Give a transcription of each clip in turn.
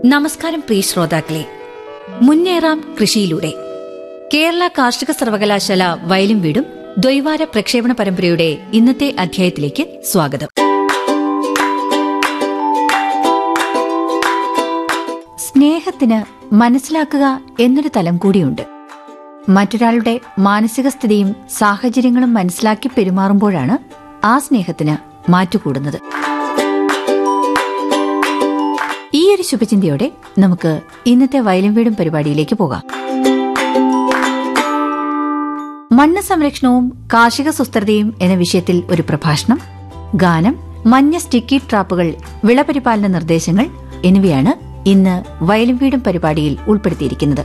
നമസ്കാരം പ്രിയ ശ്രോതാക്കളെ മുന്നേറാം കൃഷിയിലൂടെ കേരള കാർഷിക സർവകലാശാല വയലും വീടും ദ്വൈവാര പ്രക്ഷേപണ പരമ്പരയുടെ ഇന്നത്തെ അധ്യായത്തിലേക്ക് സ്വാഗതം സ്നേഹത്തിന് മനസ്സിലാക്കുക എന്നൊരു തലം കൂടിയുണ്ട് മറ്റൊരാളുടെ മാനസിക സ്ഥിതിയും സാഹചര്യങ്ങളും മനസ്സിലാക്കി പെരുമാറുമ്പോഴാണ് ആ സ്നേഹത്തിന് മാറ്റുകൂടുന്നത് ഈ ഒരു ശുഭചിന്തയോടെ നമുക്ക് ഇന്നത്തെ വയലും വീടും പരിപാടിയിലേക്ക് പോകാം മണ്ണ് സംരക്ഷണവും കാർഷിക സുസ്ഥിരതയും എന്ന വിഷയത്തിൽ ഒരു പ്രഭാഷണം ഗാനം മഞ്ഞ സ്റ്റിക്കി ട്രാപ്പുകൾ വിളപരിപാലന നിർദ്ദേശങ്ങൾ എന്നിവയാണ് ഇന്ന് വയലും വീടും പരിപാടിയിൽ ഉൾപ്പെടുത്തിയിരിക്കുന്നത്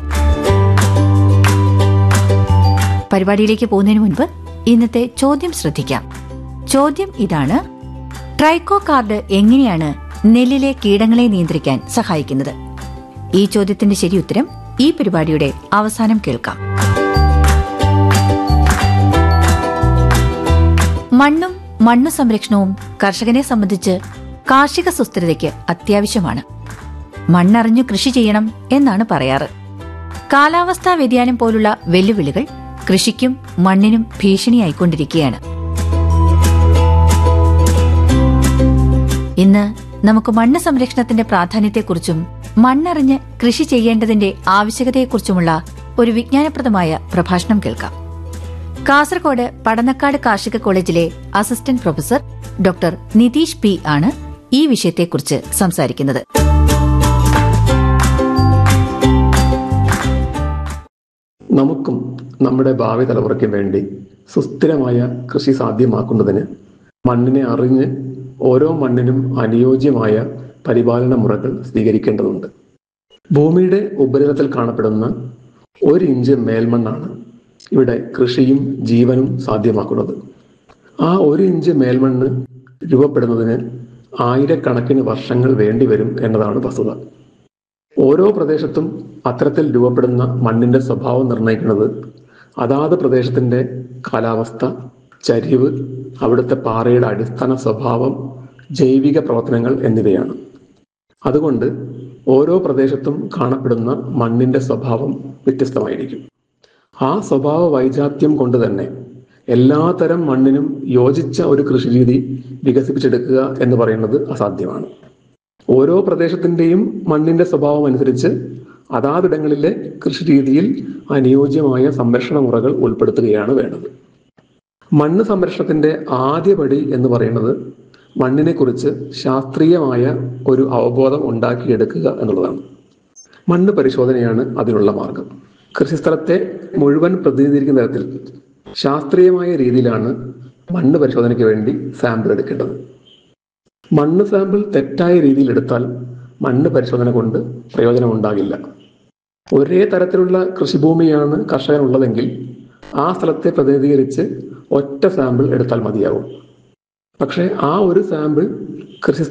പരിപാടിയിലേക്ക് പോകുന്നതിന് മുൻപ് ഇന്നത്തെ ചോദ്യം ശ്രദ്ധിക്കാം ചോദ്യം ഇതാണ് ട്രൈക്കോ കാർഡ് എങ്ങനെയാണ് നെല്ലിലെ കീടങ്ങളെ നിയന്ത്രിക്കാൻ സഹായിക്കുന്നത് ഈ ചോദ്യത്തിന്റെ ശരിയുത്തരം ഈ പരിപാടിയുടെ അവസാനം കേൾക്കാം മണ്ണും മണ്ണു സംരക്ഷണവും കർഷകനെ സംബന്ധിച്ച് കാർഷിക സുസ്ഥിരതയ്ക്ക് അത്യാവശ്യമാണ് മണ്ണറിഞ്ഞു കൃഷി ചെയ്യണം എന്നാണ് പറയാറ് കാലാവസ്ഥാ വ്യതിയാനം പോലുള്ള വെല്ലുവിളികൾ കൃഷിക്കും മണ്ണിനും ഭീഷണിയായിക്കൊണ്ടിരിക്കുകയാണ് ഇന്ന് നമുക്ക് മണ്ണ് സംരക്ഷണത്തിന്റെ പ്രാധാന്യത്തെക്കുറിച്ചും മണ്ണറിഞ്ഞ് കൃഷി ചെയ്യേണ്ടതിന്റെ ആവശ്യകതയെക്കുറിച്ചുമുള്ള ഒരു വിജ്ഞാനപ്രദമായ പ്രഭാഷണം കേൾക്കാം കാസർകോട് പടന്നക്കാട് കാർഷിക കോളേജിലെ assistant professor doctor Nithish P ആണ് ഈ വിഷയത്തെക്കുറിച്ച് സംസാരിക്കുന്നത് നമുക്കും നമ്മുടെ ഭാവി തലമുറയ്ക്കും വേണ്ടി സുസ്ഥിരമായ കൃഷി സാധ്യമാക്കുന്നതിന് മണ്ണിനെ അറിഞ്ഞ് ഓരോ മണ്ണിനും അനുയോജ്യമായ പരിപാലന മുറകൾ സ്വീകരിക്കേണ്ടതുണ്ട് ഭൂമിയുടെ ഉപരിതലത്തിൽ കാണപ്പെടുന്ന ഒരു ഇഞ്ച് മേൽമണ്ണാണ് ഇവിടെ കൃഷിയും ജീവനും സാധ്യമാക്കുന്നത് ആ ഒരു ഇഞ്ച് മേൽമണ്ണ് രൂപപ്പെടുന്നതിന് ആയിരക്കണക്കിന് വർഷങ്ങൾ വേണ്ടിവരും എന്നതാണ് വസ്തുത ഓരോ പ്രദേശത്തും അത്തരത്തിൽ രൂപപ്പെടുന്ന മണ്ണിന്റെ സ്വഭാവം നിർണ്ണയിക്കുന്നത് അതാത് പ്രദേശത്തിന്റെ കാലാവസ്ഥ ചരിവ് അവിടുത്തെ പാറയുടെ അടിസ്ഥാന സ്വഭാവം ജൈവിക പ്രവർത്തനങ്ങൾ എന്നിവയാണ് അതുകൊണ്ട് ഓരോ പ്രദേശത്തും കാണപ്പെടുന്ന മണ്ണിന്റെ സ്വഭാവം വ്യത്യസ്തമായിരിക്കും ആ സ്വഭാവ വൈജാത്യം കൊണ്ട് തന്നെ എല്ലാതരം മണ്ണിനും യോജിച്ച ഒരു കൃഷിരീതി വികസിപ്പിച്ചെടുക്കുക എന്ന് പറയുന്നത് അസാധ്യമാണ് ഓരോ പ്രദേശത്തിന്റെയും മണ്ണിന്റെ സ്വഭാവം അനുസരിച്ച് അതാതിടങ്ങളിലെ കൃഷിരീതിയിൽ അനുയോജ്യമായ സംരക്ഷണ മുറകൾ ഉൾപ്പെടുത്തുകയാണ് വേണ്ടത് മണ്ണ് സംരക്ഷണത്തിന്റെ ആദ്യപടി എന്ന് പറയുന്നത് മണ്ണിനെ കുറിച്ച് ശാസ്ത്രീയമായ ഒരു അവബോധം ഉണ്ടാക്കിയെടുക്കുക എന്നുള്ളതാണ് മണ്ണ് പരിശോധനയാണ് അതിനുള്ള മാർഗം കൃഷിസ്ഥലത്തെ മുഴുവൻ പ്രതിനിധീകരിക്കുന്ന തരത്തിൽ ശാസ്ത്രീയമായ രീതിയിലാണ് മണ്ണ് പരിശോധനയ്ക്ക് വേണ്ടി സാമ്പിൾ എടുക്കേണ്ടത് മണ്ണ് സാമ്പിൾ തെറ്റായ രീതിയിൽ എടുത്താൽ മണ്ണ് പരിശോധന കൊണ്ട് പ്രയോജനമുണ്ടാകില്ല ഒരേ തരത്തിലുള്ള കൃഷിഭൂമിയാണ് കർഷകനുള്ളതെങ്കിൽ ആ സ്ഥലത്തെ പ്രതിനിധീകരിച്ച് ഒറ്റ സാമ്പിൾ എടുത്താൽ മതിയാവും പക്ഷേ ആ ഒരു സാമ്പിൾ കൃഷി